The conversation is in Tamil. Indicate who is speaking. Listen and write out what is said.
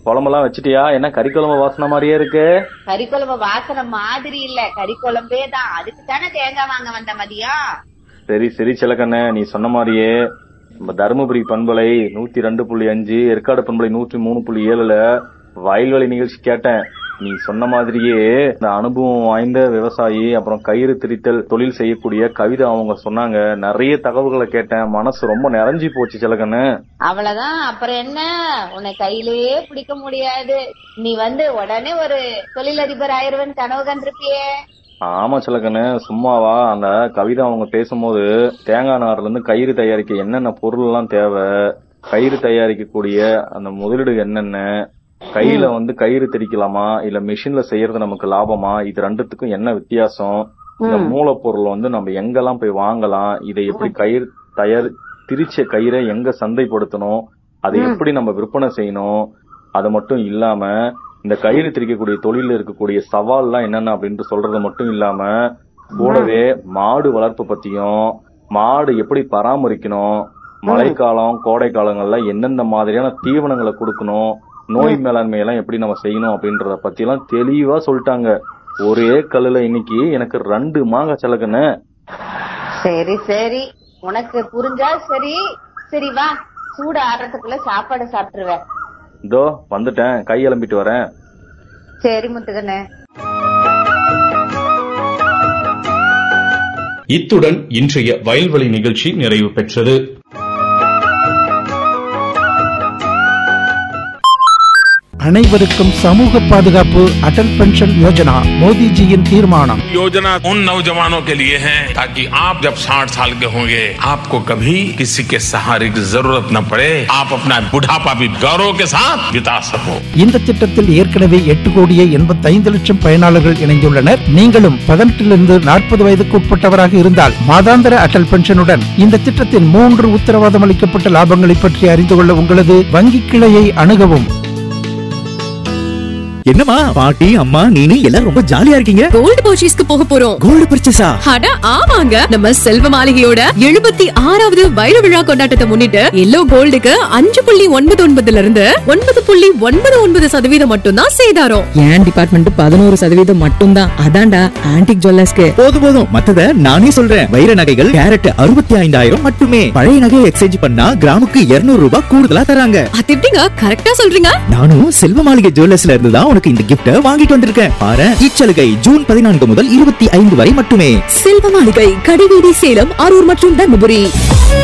Speaker 1: குழம்பெல்லாம் வச்சிட்டியா என்ன கறி குழம்பு வாசனை மாதிரியே இருக்கு
Speaker 2: கறி குழம்பு வாசனை மாதிரி இல்ல கறி குழம்பே தான் அதுக்கு தானே தேங்காய் வாங்க வந்த மதியம்
Speaker 1: சரி சரி சிலக்கண்ணு நீ சொன்ன மாதிரியே நம்ம தருமபுரி பண்பலை நூத்தி ரெண்டு புள்ளி அஞ்சு ஏற்காடு பண்பலை நூற்றி மூணு புள்ளி ஏழுல வயல்வெளி நிகழ்ச்சி கேட்டேன் நீ சொன்ன மாதிரியே இந்த அனுபவம் வாய்ந்த விவசாயி அப்புறம் கயிறு திரித்தல் தொழில் செய்யக்கூடிய கவிதை அவங்க சொன்னாங்க நிறைய தகவல்களை கேட்டேன் மனசு ரொம்ப நிறைஞ்சு போச்சு சிலக்கண்ணு
Speaker 2: அவ்வளவுதான் அப்புறம் என்ன உன்னை கையிலேயே பிடிக்க முடியாது நீ வந்து உடனே ஒரு தொழிலதிபர் ஆயிருவன் கனவு கண்டிருப்பியே
Speaker 1: ஆமா சிலக்கண்ணு சும்மாவா அந்த கவிதை அவங்க பேசும்போது தேங்காய் நார்ல இருந்து கயிறு தயாரிக்க என்னென்ன பொருள் எல்லாம் தேவை கயிறு தயாரிக்கக்கூடிய அந்த முதலீடு என்னென்ன கையில வந்து கயிறு திரிக்கலாமா இல்ல மிஷின்ல செய்யறது நமக்கு லாபமா இது ரெண்டுத்துக்கும் என்ன வித்தியாசம் இந்த மூலப்பொருள் வந்து நம்ம எங்கெல்லாம் போய் வாங்கலாம் இதை எப்படி கயிறு தயார் திரிச்ச கயிறை எங்க சந்தைப்படுத்தணும் அதை எப்படி நம்ம விற்பனை செய்யணும் அது மட்டும் இல்லாம இந்த கயிறு திரிக்கக்கூடிய தொழில இருக்கக்கூடிய சவால்லாம் என்னென்ன அப்படின்ட்டு சொல்றது மட்டும் இல்லாம கூடவே மாடு வளர்ப்பு பத்தியும் மாடு எப்படி பராமரிக்கணும் மழைக்காலம் கோடை காலங்கள்ல எந்தெந்த மாதிரியான தீவனங்களை கொடுக்கணும் நோய் மேலாண்மை எல்லாம் எப்படி நம்ம செய்யணும் அப்படின்றத பத்தி எல்லாம் தெளிவா சொல்லிட்டாங்க ஒரே கல்லுல இன்னைக்கு எனக்கு ரெண்டு மாங்காய் சிலக்குன்னு
Speaker 2: சரி சரி உனக்கு புரிஞ்சா சரி சரி வா சூடு ஆடுறதுக்குள்ள சாப்பாடு சாப்பிட்டுருவேன்
Speaker 1: இதோ வந்துட்டேன் கை எலம்பிட்டு வரேன்
Speaker 2: சரி முத்துக்கண்ணு
Speaker 3: இத்துடன் இன்றைய வயல்வெளி நிகழ்ச்சி நிறைவு பெற்றது
Speaker 4: அனைவருக்கும் சமூக பாதுகாப்பு அடல் பென்ஷன் யோஜனா மோடிஜியின் தீர்மானம்
Speaker 5: योजना उन नौजवानों के लिए है ताकि आप जब 60 साल के होंगे आपको कभी किसी के सहारे की जरूरत न पड़े आप अपना बुढ़ापा भी गौरव के साथ बिता सको
Speaker 4: இந்த திட்டத்தில் ஏற்கனவே எட்டு கோடியே எண்பத்தைந்து லட்சம் பயனாளர்கள் இணைந்துள்ளனர் நீங்களும் பதினெட்டிலிருந்து நாற்பது வயதுக்கு உட்பட்டவராக இருந்தால் மாதாந்திர அடல் பென்ஷனுடன் இந்த திட்டத்தின் மூன்று உத்தரவாதம் அளிக்கப்பட்ட லாபங்களை பற்றி அறிந்து கொள்ள உங்களது வங்கி கிளையை அணுகவும்
Speaker 6: என்னம்மா பாட்டி அம்மா நீனு எல்லாரும் ரொம்ப ஜாலியா இருக்கீங்க
Speaker 7: கோல்டு பர்ச்சேஸ்க்கு போக போறோம்
Speaker 6: கோல்டு பர்ச்சேஸா
Speaker 7: அட ஆமாங்க நம்ம செல்வ மாளிகையோட எழுபத்தி ஆறாவது வைர விழா கொண்டாட்டத்தை முன்னிட்டு எல்லோ கோல்டுக்கு அஞ்சு புள்ளி ஒன்பது ஒன்பதுல இருந்து ஒன்பது புள்ளி ஒன்பது ஒன்பது சதவீதம் மட்டும்தான் சேதாரம்
Speaker 8: என் டிபார்ட்மெண்ட் பதினோரு சதவீதம் மட்டும்தான் அதான்டா ஆன்டிக் ஜுவல்லர்ஸ்க்கு
Speaker 6: போதும் போதும் மத்தத நானே சொல்றேன் வைர நகைகள் கேரட் அறுபத்தி ஐந்தாயிரம் மட்டுமே பழைய நகையை எக்ஸ்சேஞ்ச் பண்ணா கிராமுக்கு 200 ரூபாய் கூடுதலா தராங்க
Speaker 7: அது எப்படிங்க கரெக்டா சொல்றீங்க
Speaker 6: நானும் செல்வ மாளிகை ஜுவல்லர்ஸ்ல இருந்து தான் உனக்கு இந்த கிஃப்ட வாங்கிட்டு வந்திருக்கேன் பாரு இச்சலுகை ஜூன் பதினான்கு முதல் இருபத்தி ஐந்து வரை மட்டுமே
Speaker 7: செல்வ மாளிகை கடிவீதி சேலம் அரூர் மற்றும் தர்மபுரி